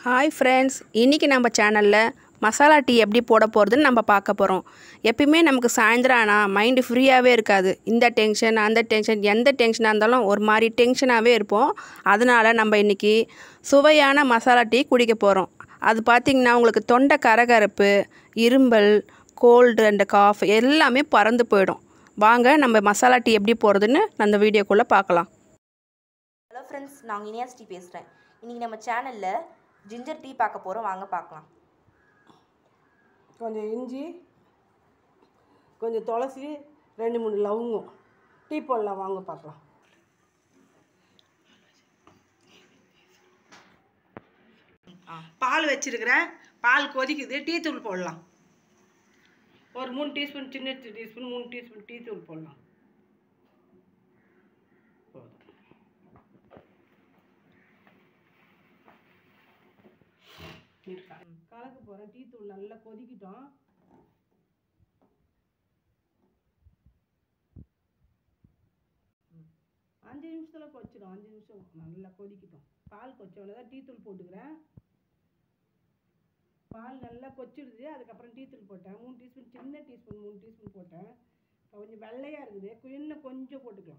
Hi friends இன்றைக்கி நம்ம சேனலில் மசாலா டீ எப்படி போட போகிறதுன்னு நம்ம பார்க்க போகிறோம் எப்பயுமே நமக்கு சாயந்தரம் ஆனால் மைண்டு ஃப்ரீயாகவே இருக்காது இந்த டென்ஷன் அந்த டென்ஷன் எந்த டென்ஷனாக இருந்தாலும் ஒரு மாதிரி டென்ஷனாகவே இருப்போம் அதனால் நம்ம இன்றைக்கி சுவையான மசாலா டீ குடிக்க போகிறோம் அது பார்த்திங்கன்னா உங்களுக்கு தொண்டை கரகரப்பு இரும்பல் கோல்டு அண்ட் காஃப் எல்லாமே பறந்து போயிடும் வாங்க நம்ம மசாலா டீ எப்படி போகிறதுன்னு அந்த வீடியோக்குள்ளே பார்க்கலாம் ஹலோ ஃப்ரெண்ட்ஸ் நான் இனியாஸ் டீ பேசுகிறேன் இன்றைக்கி நம்ம சேனலில் ஜிஞ்சர் டீ பார்க்க போகிறோம் வாங்க பார்க்கலாம் கொஞ்சம் இஞ்சி கொஞ்சம் துளசி ரெண்டு மூணு லவங்கம் டீ போடலாம் வாங்க பார்க்கலாம் பால் வச்சிருக்கிறேன் பால் கொதிக்குது டீ தூள் போடலாம் ஒரு மூணு டீஸ்பூன் சின்ன டீஸ்பூன் மூணு டீஸ்பூன் டீ தூள் போடலாம் போதும் கலக்க போகிறேன் டீ தூள் நல்லா கொதிக்கிட்டோம் ம். அஞ்சு நிமிஷத்தில் கொச்சிடும் அஞ்சு நிமிஷம் நல்லா கொதிக்கிட்டோம் பால் கொச்சோடனே தான் டீ தூள் போட்டுக்கிறேன் பால் நல்லா கொச்சிடுது அதுக்கப்புறம் டீ தூள் போட்டேன் மூணு டீஸ்பூன் சின்ன டீஸ்பூன் மூணு டீஸ்பூன் போட்டேன் கொஞ்சம் வெள்ளையாக இருக்குது கு- இன்னும் கொஞ்சம் போட்டுக்கலாம்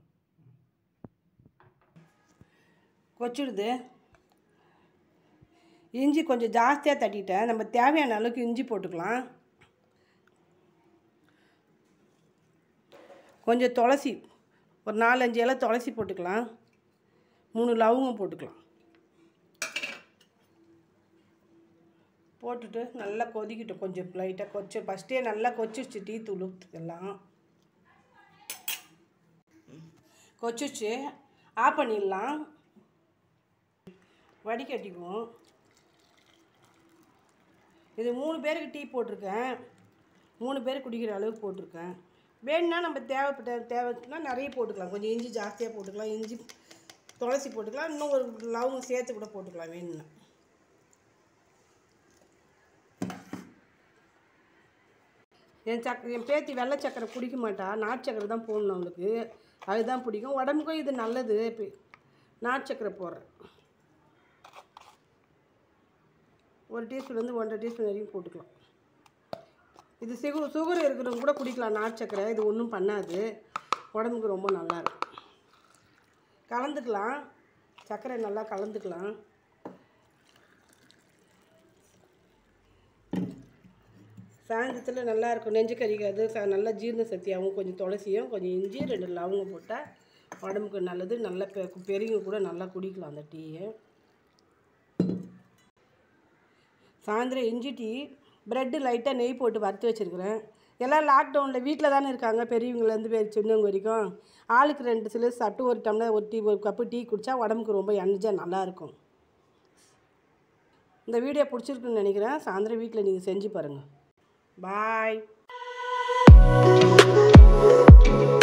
கொச்சிடுது இஞ்சி கொஞ்சம் ஜாஸ்தியாக தட்டிட்டேன் நம்ம தேவையான அளவுக்கு இஞ்சி போட்டுக்கலாம் கொஞ்சம் துளசி ஒரு நாலஞ்சு இலை துளசி போட்டுக்கலாம் மூணு லவங்கம் போட்டுக்கலாம் போட்டுட்டு நல்லா கொதிக்கிட்டோம் கொஞ்சம் லைட்டாக கொச்சு ஃபஸ்ட்டே நல்லா கொச்சிருச்சு டீ தூள் எல்லாம் கொச்சிச்சு ஆஃப் பண்ணிடலாம் வடிகட்டிக்குவோம் இது மூணு பேருக்கு டீ போட்டிருக்கேன் மூணு பேர் குடிக்கிற அளவுக்கு போட்டிருக்கேன் வேணும்னா நம்ம தேவைப்பட்ட தேவைன்னா நிறைய போட்டுக்கலாம் கொஞ்சம் இஞ்சி ஜாஸ்தியாக போட்டுக்கலாம் இஞ்சி துளசி போட்டுக்கலாம் இன்னும் ஒரு லவங்கம் சேர்த்து கூட போட்டுக்கலாம் வேணும்னா என் சக்கரை என் பேத்தி வெள்ளை சக்கரை குடிக்க மாட்டா நாட்டு சக்கரை தான் போடணும் அவளுக்கு அதுதான் பிடிக்கும் உடம்புக்கும் இது நல்லது இப்போ நாட்டு சக்கரை போடுறேன் ஒரு டீஸ்பூன்லேருந்து ஒன்றரை டீஸ்பூன் வரைக்கும் போட்டுக்கலாம் இது சுகு சுகர் இருக்கிறவங்க கூட குடிக்கலாம் நாட்டு சக்கரை இது ஒன்றும் பண்ணாது உடம்புக்கு ரொம்ப நல்லா இருக்கும் கலந்துக்கலாம் சர்க்கரை நல்லா கலந்துக்கலாம் சாயந்தரத்தில் நல்லா இருக்கும் நெஞ்சு கறிக்காது ச நல்லா ஜீரண சக்தியாகவும் கொஞ்சம் துளசியும் கொஞ்சம் இஞ்சி ரெண்டு லவங்கம் போட்டால் உடம்புக்கு நல்லது நல்லா பெ பெரியவங்க கூட நல்லா குடிக்கலாம் அந்த டீயை சாயந்தரம் இஞ்சி டீ ப்ரெட்டு லைட்டாக நெய் போட்டு வறுத்து வச்சுருக்கிறேன் எல்லாம் லாக்டவுனில் வீட்டில் தானே இருக்காங்க பெரியவங்கலேருந்து பேர் சின்னவங்க வரைக்கும் ஆளுக்கு ரெண்டு சில சாப்பிட்டு ஒரு டம்ளர் ஒரு டீ ஒரு கப்பு டீ குடித்தா உடம்புக்கு ரொம்ப எனர்ஜியாக நல்லாயிருக்கும் இந்த வீடியோ பிடிச்சிருக்குன்னு நினைக்கிறேன் சாயந்தரம் வீட்டில் நீங்கள் செஞ்சு பாருங்கள் பாய்